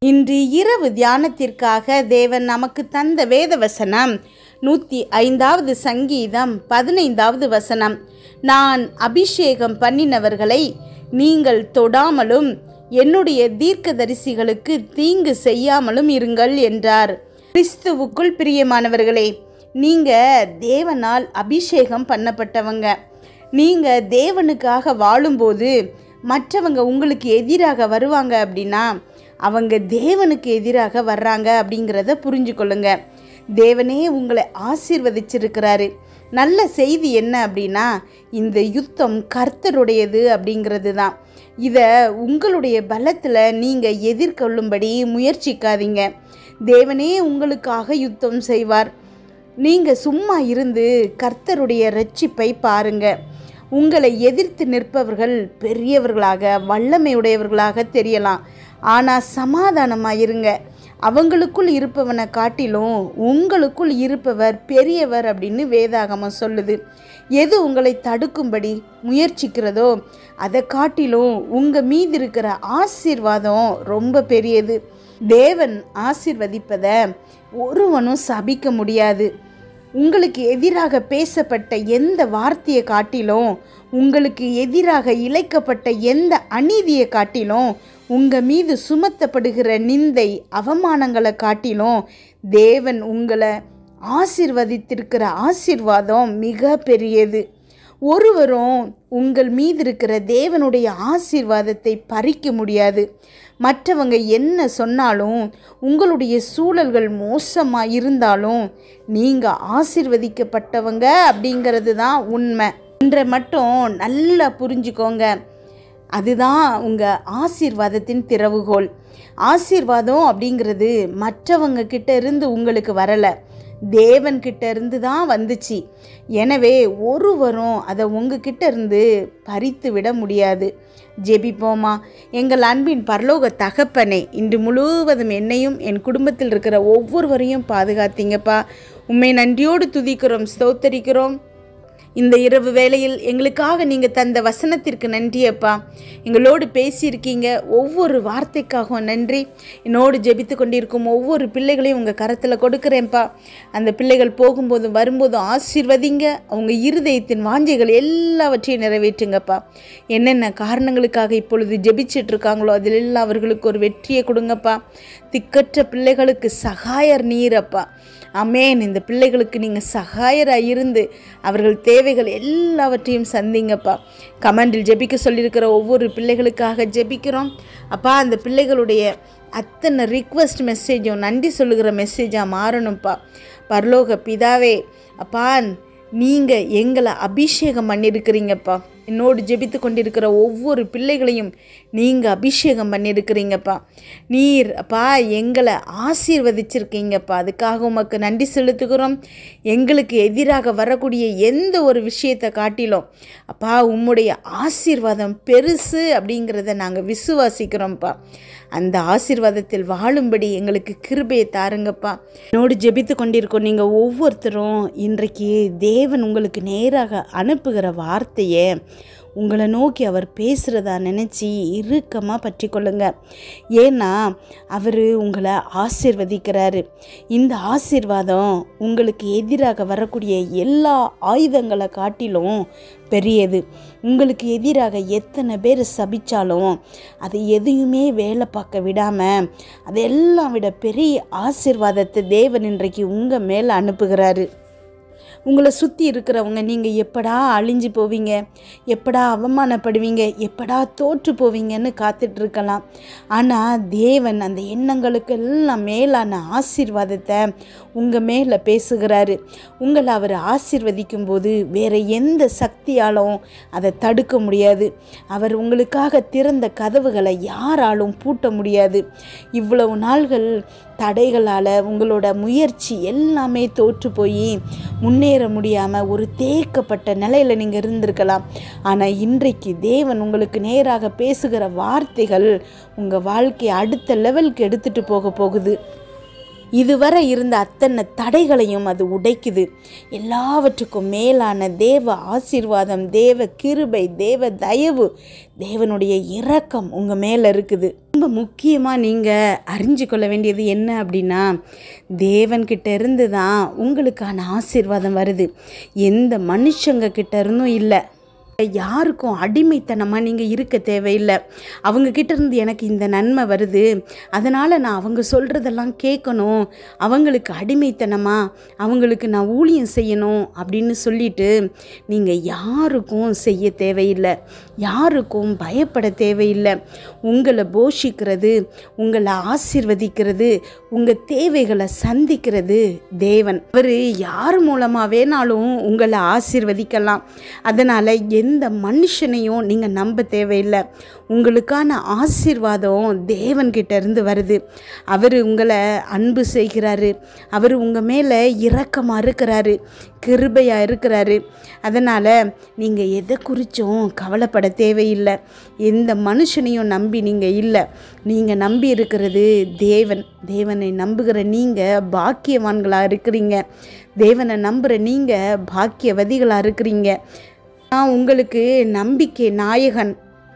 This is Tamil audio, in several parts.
இன்று இரவு தியானத்திற்காக தேவன் நமக்கு தந்த வேத வசனம் நூற்றி ஐந்தாவது சங்கீதம் பதினைந்தாவது வசனம் நான் அபிஷேகம் பண்ணினவர்களை நீங்கள் தொடாமலும் என்னுடைய தீர்க்கதரிசிகளுக்கு தீங்கு செய்யாமலும் இருங்கள் என்றார் கிறிஸ்துவுக்குள் பிரியமானவர்களே நீங்கள் தேவனால் அபிஷேகம் பண்ணப்பட்டவங்க நீங்கள் தேவனுக்காக வாழும்போது மற்றவங்க உங்களுக்கு எதிராக வருவாங்க அப்படின்னா அவங்க தேவனுக்கு எதிராக வர்றாங்க அப்படிங்கிறத புரிஞ்சுக்கொள்ளுங்க தேவனே உங்களை ஆசீர்வதிச்சிருக்கிறாரு நல்ல செய்தி என்ன அப்படின்னா இந்த யுத்தம் கர்த்தருடையது அப்படிங்கிறது தான் இதை உங்களுடைய பலத்தில் நீங்கள் எதிர்கொள்ளும்படி முயற்சிக்காதீங்க தேவனே உங்களுக்காக யுத்தம் செய்வார் நீங்கள் சும்மா இருந்து கர்த்தருடைய ரட்சிப்பை பாருங்க உங்களை எதிர்த்து நிற்பவர்கள் பெரியவர்களாக வல்லமையுடையவர்களாக தெரியலாம் ஆனால் சமாதானமாக இருங்க அவங்களுக்குள் இருப்பவனை காட்டிலும் உங்களுக்குள் இருப்பவர் பெரியவர் அப்படின்னு வேதாகமம் சொல்லுது எது உங்களை தடுக்கும்படி முயற்சிக்கிறதோ அதை காட்டிலும் உங்கள் மீது இருக்கிற ஆசீர்வாதம் ரொம்ப பெரியது தேவன் ஆசீர்வதிப்பதை ஒருவனும் சபிக்க முடியாது உங்களுக்கு எதிராக பேசப்பட்ட எந்த வார்த்தையை காட்டிலும் உங்களுக்கு எதிராக இழைக்கப்பட்ட எந்த அநீதியை காட்டிலும் உங்கள் மீது சுமத்தப்படுகிற நிந்தை அவமானங்களை காட்டிலும் தேவன் உங்களை ஆசிர்வதித்திருக்கிற ஆசிர்வாதம் மிக பெரியது ஒருவரும் உங்கள் மீது இருக்கிற தேவனுடைய ஆசீர்வாதத்தை பறிக்க முடியாது மற்றவங்க என்ன சொன்னாலும் உங்களுடைய சூழல்கள் மோசமாக இருந்தாலும் நீங்கள் ஆசீர்வதிக்கப்பட்டவங்க அப்படிங்கிறது தான் உண்மை இன்றை மட்டும் நல்லா புரிஞ்சுக்கோங்க அதுதான் உங்கள் ஆசீர்வாதத்தின் திறவுகோல் ஆசீர்வாதம் அப்படிங்கிறது மற்றவங்க கிட்ட இருந்து உங்களுக்கு வரலை தேவன் கிட்ட இருந்து தான் வந்துச்சு எனவே ஒருவரும் அதை உங்ககிட்ட இருந்து பறித்து விட முடியாது ஜெபிப்போமா எங்கள் அன்பின் பரலோக தகப்பனே இன்று முழுவதும் என்னையும் என் குடும்பத்தில் இருக்கிற ஒவ்வொருவரையும் பாதுகாத்தீங்கப்பா உண்மை நன்றியோடு துதிக்கிறோம் ஸ்தோத்தரிக்கிறோம் இந்த இரவு வேளையில் எங்களுக்காக நீங்கள் தந்த வசனத்திற்கு நன்றி அப்பா எங்களோடு பேசியிருக்கீங்க ஒவ்வொரு வார்த்தைக்காகவும் நன்றி என்னோடு ஜெபித்து கொண்டிருக்கும் ஒவ்வொரு பிள்ளைகளையும் உங்கள் கரத்தில் கொடுக்குறேன்ப்பா அந்த பிள்ளைகள் போகும்போதும் வரும்போதும் ஆசீர்வதிங்க அவங்க இருதயத்தின் வாஞ்சைகள் எல்லாவற்றையும் நிறைவேற்றுங்கப்பா என்னென்ன காரணங்களுக்காக இப்பொழுது ஜெபிச்சிட்டு இருக்காங்களோ அதில் எல்லாம் அவர்களுக்கு ஒரு வெற்றியை கொடுங்கப்பா திக்கற்ற பிள்ளைகளுக்கு சகாயர் நீரப்பா அமேன் இந்த பிள்ளைகளுக்கு நீங்கள் சகாயராக இருந்து அவர்கள் தேவைகள் எல்லாவற்றையும் சந்திங்கப்பா கமெண்டில் ஜெபிக்க சொல்லியிருக்கிற ஒவ்வொரு பிள்ளைகளுக்காக ஜெபிக்கிறோம் அப்பா அந்த பிள்ளைகளுடைய அத்தனை ரிக்வஸ்ட் மெசேஜும் நன்றி சொல்லுகிற மெசேஜாக மாறணும்ப்பா பரலோக பிதாவே அப்பா நீங்கள் எங்களை அபிஷேகம் பண்ணியிருக்கிறீங்கப்பா என்னோடு ஜெபித்து கொண்டிருக்கிற ஒவ்வொரு பிள்ளைகளையும் நீங்கள் அபிஷேகம் பண்ணியிருக்கிறீங்கப்பா நீர் அப்பா எங்களை ஆசீர்வதிச்சிருக்கீங்கப்பா அதுக்காக உமக்கு நன்றி செலுத்துகிறோம் எங்களுக்கு எதிராக வரக்கூடிய எந்த ஒரு விஷயத்தை காட்டிலும் அப்பா உம்முடைய ஆசீர்வாதம் பெருசு அப்படிங்கிறத நாங்கள் விசுவாசிக்கிறோம்ப்பா அந்த ஆசீர்வாதத்தில் வாழும்படி எங்களுக்கு கிருபையை தாருங்கப்பா என்னோடு ஜெபித்து கொண்டிருக்கோம் நீங்கள் ஒவ்வொருத்தரும் இன்றைக்கு தேவன் உங்களுக்கு நேராக அனுப்புகிற வார்த்தையை உங்களை நோக்கி அவர் பேசுகிறதா நினச்சி இறுக்கமாக பற்றி கொள்ளுங்க ஏன்னா அவர் உங்களை ஆசிர்வதிக்கிறாரு இந்த ஆசீர்வாதம் உங்களுக்கு எதிராக வரக்கூடிய எல்லா ஆயுதங்களை காட்டிலும் பெரியது உங்களுக்கு எதிராக எத்தனை பேர் சபிச்சாலும் அது எதையுமே வேலை பார்க்க விடாமல் அதெல்லாம் விட பெரிய ஆசீர்வாதத்தை தேவன் இன்றைக்கு உங்கள் மேலே அனுப்புகிறாரு உங்களை சுற்றி இருக்கிறவங்க நீங்கள் எப்படா அழிஞ்சு போவீங்க எப்படா அவமானப்படுவீங்க எப்படா தோற்று போவீங்கன்னு காத்துட்டு இருக்கலாம் ஆனால் தேவன் அந்த எண்ணங்களுக்கெல்லாம் மேலான ஆசீர்வாதத்தை உங்கள் மேலே பேசுகிறாரு உங்களை அவர் ஆசீர்வதிக்கும் போது வேறு எந்த சக்தியாலும் அதை தடுக்க முடியாது அவர் உங்களுக்காக திறந்த கதவுகளை யாராலும் பூட்ட முடியாது இவ்வளவு நாள்கள் தடைகளால் உங்களோட முயற்சி எல்லாமே தோற்று போய் முன்னேற முடியாமல் ஒரு தேக்கப்பட்ட நிலையில் நீங்கள் இருந்திருக்கலாம் ஆனால் இன்றைக்கு தேவன் உங்களுக்கு நேராக பேசுகிற வார்த்தைகள் உங்கள் வாழ்க்கையை அடுத்த லெவலுக்கு எடுத்துகிட்டு போக போகுது இதுவரை இருந்த அத்தனை தடைகளையும் அது உடைக்குது எல்லாவற்றுக்கும் மேலான தேவ ஆசீர்வாதம் தேவ கிருபை தேவ தயவு தேவனுடைய இரக்கம் உங்கள் மேலே இருக்குது ரொம்ப முக்கியமாக நீங்கள் அறிஞ்சு கொள்ள வேண்டியது என்ன அப்படின்னா தேவன்கிட்ட இருந்து தான் உங்களுக்கான ஆசீர்வாதம் வருது எந்த மனுஷங்க கிட்ட இருந்தும் இல்லை யாருக்கும் அடிமைத்தனமாக நீங்கள் இருக்க தேவையில்லை அவங்க கிட்ட இருந்து எனக்கு இந்த நன்மை வருது அதனால் நான் அவங்க சொல்கிறதெல்லாம் கேட்கணும் அவங்களுக்கு அடிமைத்தனமாக அவங்களுக்கு நான் ஊழியம் செய்யணும் அப்படின்னு சொல்லிட்டு நீங்கள் யாருக்கும் செய்ய தேவையில்லை யாருக்கும் பயப்பட தேவையில்லை உங்களை போஷிக்கிறது உங்களை ஆசீர்வதிக்கிறது உங்கள் தேவைகளை சந்திக்கிறது தேவன் அவர் யார் மூலமாக வேணாலும் உங்களை ஆசீர்வதிக்கலாம் அதனால் எந்த மனுஷனையும் நீங்கள் நம்ப தேவையில்லை உங்களுக்கான ஆசீர்வாதம் தேவன்கிட்ட இருந்து வருது அவர் உங்களை அன்பு செய்கிறாரு அவர் உங்கள் மேலே இரக்கமாக இருக்கிறாரு கிருபையாக இருக்கிறாரு அதனால் நீங்கள் எதை குறித்தும் கவலைப்பட தேவையில்லை எந்த மனுஷனையும் நம்பி நீங்கள் இல்லை நீங்கள் நம்பி இருக்கிறது தேவன் தேவனை நம்புகிற நீங்கள் பாக்கியவான்களாக இருக்கிறீங்க தேவனை நம்புகிற நீங்கள் பாக்கியவதிகளாக இருக்கிறீங்க நான் உங்களுக்கு நம்பிக்கை நாயகன்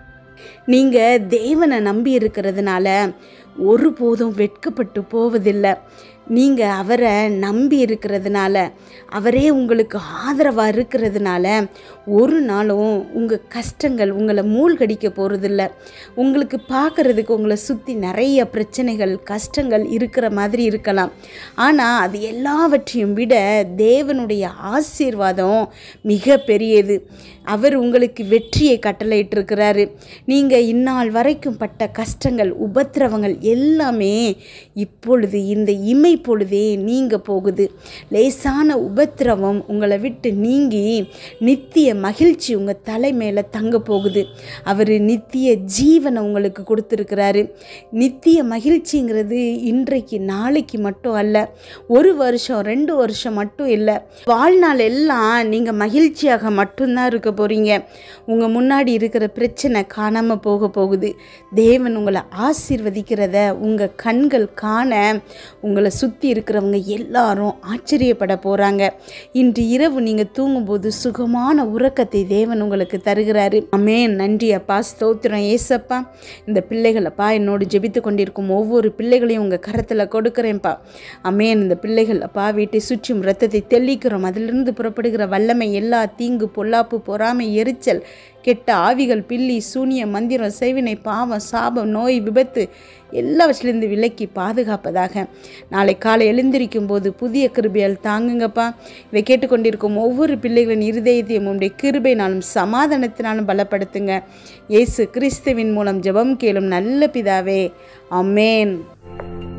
நீங்கள் தேவனை நம்பி இருக்கிறதுனால ஒருபோதும் வெட்கப்பட்டு போவதில்லை நீங்கள் அவரை நம்பி இருக்கிறதுனால அவரே உங்களுக்கு ஆதரவாக இருக்கிறதுனால ஒரு நாளும் உங்கள் கஷ்டங்கள் உங்களை மூழ்கடிக்க போகிறதில்ல உங்களுக்கு பார்க்குறதுக்கு உங்களை சுற்றி நிறைய பிரச்சனைகள் கஷ்டங்கள் இருக்கிற மாதிரி இருக்கலாம் ஆனால் அது எல்லாவற்றையும் விட தேவனுடைய ஆசீர்வாதம் மிக பெரியது அவர் உங்களுக்கு வெற்றியை கட்டளையிட்டிருக்கிறாரு நீங்கள் இந்நாள் வரைக்கும் பட்ட கஷ்டங்கள் உபத்திரவங்கள் எல்லாமே இப்பொழுது இந்த இமை பொழுதே நீங்க போகுது லேசான உபத்திரவம் உங்களை விட்டு நீங்கி நித்திய மகிழ்ச்சி உங்கள் தலை மேலே தங்க போகுது அவர் நித்திய ஜீவனை உங்களுக்கு கொடுத்துருக்கிறாரு நித்திய மகிழ்ச்சிங்கிறது இன்றைக்கு நாளைக்கு மட்டும் அல்ல ஒரு வருஷம் ரெண்டு வருஷம் மட்டும் இல்லை வாழ்நாள் எல்லாம் நீங்கள் மகிழ்ச்சியாக மட்டும்தான் இருக்க போகிறீங்க உங்கள் முன்னாடி இருக்கிற பிரச்சனை காணாமல் போக போகுது தேவன் உங்களை ஆசீர்வதிக்கிறத உங்கள் கண்கள் காண உங்களை சுற்றி இருக்கிறவங்க எல்லாரும் ஆச்சரியப்பட போகிறாங்க இன்று இரவு நீங்கள் தூங்கும்போது சுகமான உறக்கத்தை தேவன் உங்களுக்கு தருகிறாரு அமேன் நன்றி அப்பா ஸ்தோத்திரம் ஏசப்பா இந்த பிள்ளைகளப்பா என்னோடு ஜெபித்து கொண்டிருக்கும் ஒவ்வொரு பிள்ளைகளையும் உங்கள் கரத்தில் கொடுக்குறேன்ப்பா அமேன் இந்த பிள்ளைகள் அப்பா வீட்டை சுற்றும் ரத்தத்தை தெளிக்கிறோம் அதிலிருந்து புறப்படுகிற வல்லமை எல்லா தீங்கு பொல்லாப்பு பொறாமை எரிச்சல் கெட்ட ஆவிகள் பில்லி சூனிய மந்திரம் செய்வினை பாவம் சாபம் நோய் விபத்து எல்லாவற்றிலிருந்து விலக்கி பாதுகாப்பதாக நாளை காலை எழுந்திருக்கும் போது புதிய கிருபையால் தாங்குங்கப்பா இதை கேட்டுக்கொண்டிருக்கும் ஒவ்வொரு பிள்ளைகளின் இருதயத்தையும் உடைய கிருபைனாலும் சமாதானத்தினாலும் பலப்படுத்துங்க இயேசு கிறிஸ்துவின் மூலம் ஜெபம் கேளும் நல்ல பிதாவே அமேன்